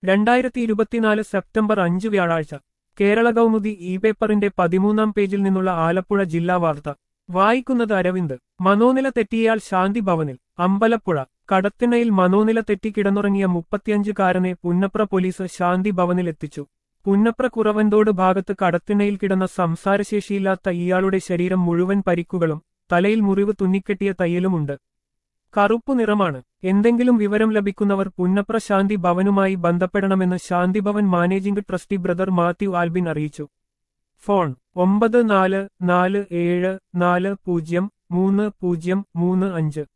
രണ്ടായിരത്തി ഇരുപത്തിനാല് സെപ്റ്റംബർ അഞ്ച് വ്യാഴാഴ്ച കേരള കൗമുദി ഇ പേപ്പറിന്റെ പതിമൂന്നാം പേജിൽ നിന്നുള്ള ആലപ്പുഴ ജില്ലാ വാർത്ത വായിക്കുന്നത് അരവിന്ദ് മനോനില തെറ്റിയയാൾ ശാന്തി ഭവനിൽ അമ്പലപ്പുഴ കടത്തിണയിൽ മനോനില തെറ്റി കിടന്നുറങ്ങിയ മുപ്പത്തിയഞ്ചുകാരനെ പുന്നപ്ര പോലീസ് ശാന്തി ഭവനിൽ എത്തിച്ചു പുന്നപ്ര കുറവന്തോട് ഭാഗത്ത് കടത്തിണയിൽ കിടന്ന സംസാരശേഷിയില്ലാത്ത ഇയാളുടെ ശരീരം മുഴുവൻ പരിക്കുകളും തലയിൽ മുറിവ് തുന്നിക്കെട്ടിയ തയ്യലുമുണ്ട് കറുപ്പു നിറമാണ് എന്തെങ്കിലും വിവരം ലഭിക്കുന്നവർ പുന്നപ്ര ശാന്തി ഭവനുമായി ബന്ധപ്പെടണമെന്ന് Shanthi Bhavan managing trustee brother Mathew Albin അറിയിച്ചു ഫോൺ ഒമ്പത് നാല് നാല് ഏഴ് നാല് പൂജ്യം മൂന്ന് പൂജ്യം മൂന്ന് അഞ്ച്